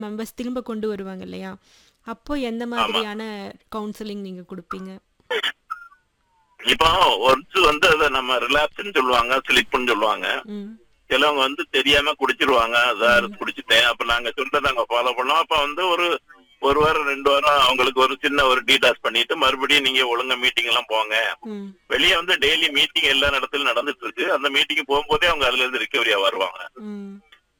Members திரும்ப கொண்டு வருவாங்க இல்லையா அப்போ எந்த மாதிரியான கவுன்சிலிங் நீங்க கொடுப்பீங்க இப்போ ஒன்ஸ் வந்து அதை நம்ம ரிலாப்ஸ்ன்னு சொல்லுவாங்க ஸ்லிப்னு சொல்லுவாங்க ம் சிலவங்க வந்து தெரியாம குடிச்சிருவாங்க சார் குடிச்சிட்டேன் அப்ப நாங்க சொல்றதை நாங்க ஃபாலோ பண்ணோம் அப்ப வந்து ஒரு ஒரு வாரம் ரெண்டு வாரம் அவங்களுக்கு ஒரு சின்ன ஒரு டீடாஸ் பண்ணிட்டு மறுபடியும் நீங்க ஒழுங்கா மீட்டிங் எல்லாம் போங்க ம் வெளியே வந்து டெய்லி மீட்டிங் எல்லா இடத்துலயும் நடந்துட்டு இருக்கு அந்த மீட்டிங் போகும்போதே அவங்க அதுல இருந்து ரிகவரியா வருவாங்க ம்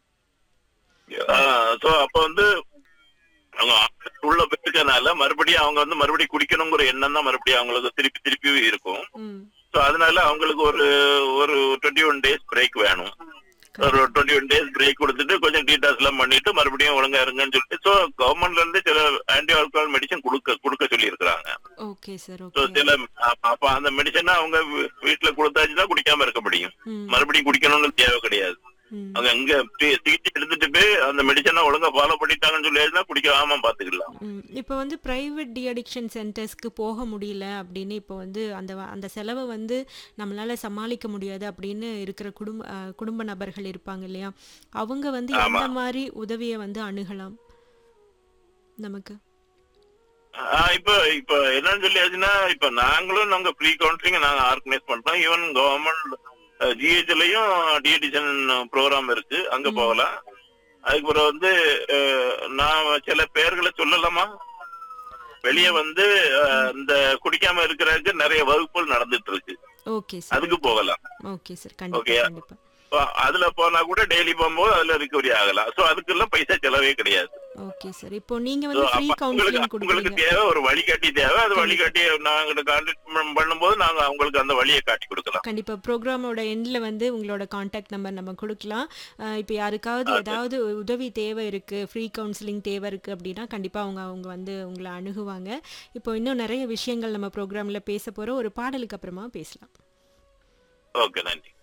சோ அப்ப வந்து அவங்க உள்ள போயிருக்கனால மறுபடியும் அவங்க வந்து மறுபடியும் குடிக்கணுங்கிற எண்ணம் தான் மறுபடியும் அவங்களுக்கு திருப்பி திருப்பி இருக்கும் ம் சோ அதனால அவங்களுக்கு ஒரு ஒரு டுவெண்ட்டி ஒன் டேஸ் பிரேக் வேணும் ஒரு டுவெண்ட்டி ஒன் டேஸ் பிரேக் கொடுத்துட்டு கொஞ்சம் டீடாஸ் எல்லாம் பண்ணிட்டு மறுபடியும் ஒழுங்கா இருங்கன்னு சொல்லிட்டு சோ கவர்மெண்ட்ல இருந்து சில ஆன்டி ஆல்கஹால் மெடிசன் கொடுக்க கொடுக்க சொல்லி இருக்கிறாங்க ஓகே சார் சோ ஓகே சில அப்ப அப்ப அந்த மெடிசனை அவங்க வீ- வீட்டுல கொடுத்தாச்சுதான் குடிக்காம இருக்க முடியும் ம் மறுபடியும் குடிக்கணும்னு தேவை கிடையாது ம் அவங்க எங்க சி- சிகிச்சை எடுத்துட்டு போய் அந்த மெடிசனை ஒழுங்கா ஃபாலோ பண்ணிட்டாங்கன்னு சொல்லியாச்சுன்னா குடிக்காம பாத்துக்கலாம் ம் இப்போ வந்து ப்ரைவேட் டி அடிக்ஷன் சென்டர்ஸ்க்கு போக முடியல அப்படின்னு இப்போ வந்து அந்த வ- அந்த செலவை வந்து நம்மளால சமாளிக்க முடியாது அப்படின்னு இருக்கிற குடும்ப அஹ், குடும்ப நபர்கள் இருப்பாங்க இல்லையா அவங்க வந்து எந்த மாதிரி உதவியை வந்து அணுகலாம் நமக்கு ஆஹ் இப்ப இப்ப என்னன்னு சொல்லியாச்சுன்னா இப்ப நாங்களும் நாங்க ஃப்ரீ கவுன்சிலிங் நாங்க ஆர்கனைஸ் பண்றோம் ஈவன் கவர்மெண்ட் ஜிஹெச்லயும் டிஎடிஷன் ப்ரோக்ராம் இருக்கு அங்க போகலாம் அதுக்கு பிறகு வந்து அஹ், நான் சில பேர்களை சொல்லலாமா வெளியே வந்து அஹ், இந்த குடிக்காம இருக்கிறதுக்கு நிறைய வகுப்புகள் நடந்துட்டு இருக்கு ஓகே சார் அதுக்கு போகலாம் ஓகே சார் கண்டிப்பா Okay. கண்டிப்பா So, அதுல போனா கூட டெய்லி போகும்போது அதுல ரிகவரி ஆகலாம் சோ அதுக்கெல்லாம் பைசா செலவே கிடையாது ஓகே சார் இப்போ நீங்க So, வந்து ஃப்ரீ அப்ப உங்களுக்கு கவுன்சிலிங் உங்களுக்கு கொடுக்குறீங்க தேவை ஒரு வழிகாட்டி தேவை அது வழிகாட்டி நாங்க கான்டாக்ட் பண்ணும்போது நாங்க அவங்களுக்கு அந்த வழியை காட்டி கொடுக்கலாம் கண்டிப்பா ப்ரோக்ராமோட எண்ட்ல வந்து உங்களோட காண்டாக்ட் நம்பர் நம்ம கொடுக்கலாம் அஹ் இப்போ யாருக்காவது ஏதாவது உதவி தேவை இருக்கு ஃப்ரீ கவுன்சிலிங் தேவை இருக்கு அப்படின்னா கண்டிப்பா அவங்க அவங்க வந்து உங்களை அணுகுவாங்க இப்போ இன்னும் நிறைய விஷயங்கள் நம்ம ப்ரோக்ராம்ல பேச போறோம் ஒரு பாடலுக்கு அப்புறமா பேசலாம் ஓகே நன்றி